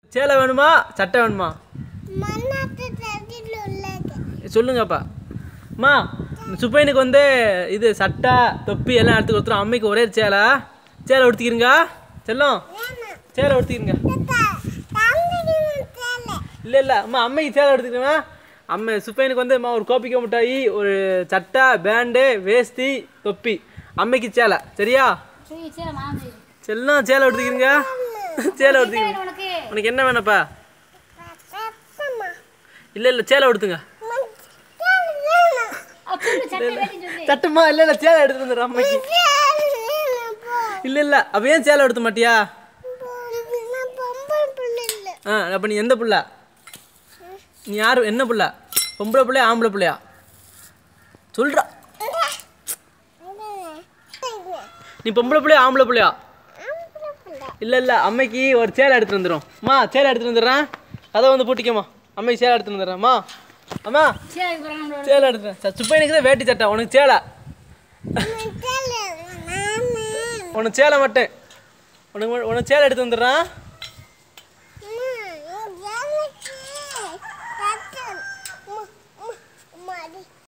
சேலை வேணுமா சட்டை வேணுமா மண்ணாத்து தட்டில் உள்ளது சொல்லுங்கப்பா அம்மா சுப்பையனுக்கு வந்து இது சட்டை தொப்பி எல்லாம் எடுத்து கொடுத்துரும் அம்மைக்கு ஒரே சேலை சேலை உடுத்திக்கிறீங்க செல்லம் வேணாம் சேலை உடுத்திக்கிறீங்க தம்பிக்கு தேவை இல்லை இல்லை அம்மா அம்மைக்கு சேலை எடுத்துக்கிறேன் அம்மா சுப்பையனுக்கு வந்து அம்மா ஒரு கோப்பிக்க மிட்டாயி ஒரு சட்டை பேண்டு வேஷ்டி தொப்பி அம்மைக்கு சேலை சரியா சரி சரி மாமி செல்லம் சேலை எடுத்துக்கிறீங்க சேலை எடுத்துக்கிறீங்க உனக்கு உனக்கு என்ன வேணப்பா சத்தமா இல்லை இல்லை சேலை எடுத்துங்க வேணாம் அப்ப சொல்லு சட்டை வேட்டி சொல்லு சட்டம்மா இல்லை இல்லை சேலை எடுத்துட்டு வந்துடுறேன் அம்மைக்கு வேணாம் போ இல்லை இல்லை அப்போ ஏன் சேலை எடுத்த மாட்டியா நான் பொம்பளை பிள்ளை இல்லை ஆ அப்போ நீ எந்த புள்ள நீ யார் என்ன புள்ள பொம்பளை பிள்ளையா ஆம்பளை பிள்ளையா சொல்றா நீ பொம்பளை பிள்ளையா ஆம்பளை பிள்ளையா இல்லை இல்லை அம்மைக்கு ஒரு சேலை எடுத்துட்டு வந்துடும் அம்மா சேலை எடுத்துட்டு வந்துடுறேன் கதை வந்து பூட்டிக்கம்மா அம்மைக்கு சேலை எடுத்துட்டு வந்துடுறேன் அம்மா அம்மா சரி அப்புறம் நம்மளோட சேலை எடுத்துட்டேன் சுப்பையனுக்கு தான் வேட்டி சட்டை உனக்கு சேலை உனக்கு சேலை மட்டும் உனக்கு ம- உனக்கு சேலை எடுத்து வந்துடுறேன்